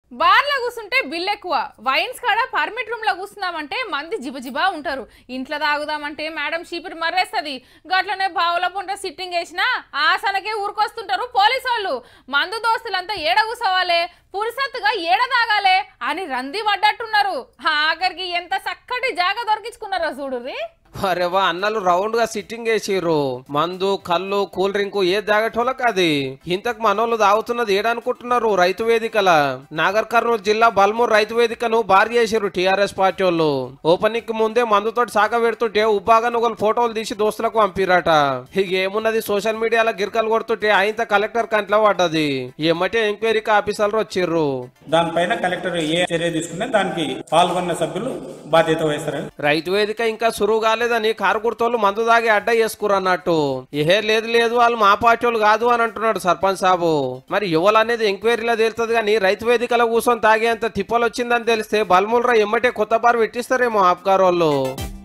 బార్లో కూర్చుంటే బిల్ ఎక్కువ వైన్స్ కాడ పర్మిట్ రూమ్ లో కూర్చుందామంటే మంది జిబజిబా ఉంటారు ఇంట్లో తాగుదామంటే మేడం చీపిరి మర్రేస్తుంది గట్లనే బావుల పుంట సిట్టింగ్ వేసినా ఆసనకే ఊరుకొస్తుంటారు పోలీసు వాళ్ళు మందు దోస్తులంతా ఏడ కూసోవాలే పురుసత్తుగా ఏడ తాగాలే అని రంది పడ్డట్టున్నారు ఆఖరికి ఎంత చక్కటి జాగా దొరికించుకున్నారో చూడుర్రి అరే వా అన్నలు రౌండ్ గా సిట్టింగ్ వేసిర్రు మందు కళ్ళు కూల్ డ్రింక్ ఏ తాగేటోళ్ళకి అది ఇంతకు మనోళ్ళు తాగుతున్నది ఏడనుకుంటున్నారు రైతు వేదికల నాగర్ కర్నూలు జిల్లా బల్మూర్ రైతు వేదికను భారీ చేసిర్రు టీఆర్ఎస్ పార్టీ వాళ్ళు ఓపెనింగ్ కి ముందే మందుతోటి సాక పెడుతుంటే ఉబ్బాగా ఒకరు ఫోటోలు తీసి దోస్తులకు పంపిరట ఇక ఏమున్నది సోషల్ మీడియాలో గిరకలు కొడుతుంటే ఆయన కలెక్టర్ కంట్లో పడ్డది ఎమ్మటే ఎంక్వైరీకి ఆఫీసర్లు వచ్చిర్రు దానిపైన కలెక్టర్ ఏ చర్య తీసుకున్నా దానికి పాల్గొన్న సభ్యులు బాధ్యత వహిస్తారని రైతు వేదిక ఇంకా సురువు కాలేదని కారు గుర్తోళ్ళు మందు దాగి అడ్డ చేసుకురు అన్నట్టు ఏ లేదు లేదు వాళ్ళు మా పార్టీ వాళ్ళు కాదు అని అంటున్నాడు సర్పంచ్ సాబు మరి యువలు అనేది ఎంక్వైరీలో తేలుతుంది కానీ రైతు వేదికలో కూర్చొని తాగేంత తిప్పలు వచ్చిందని తెలిస్తే బల్ములరా ఎమ్మటే కొత్త బారు పెట్టిస్తారేమో ఆప్కార్ వాళ్ళు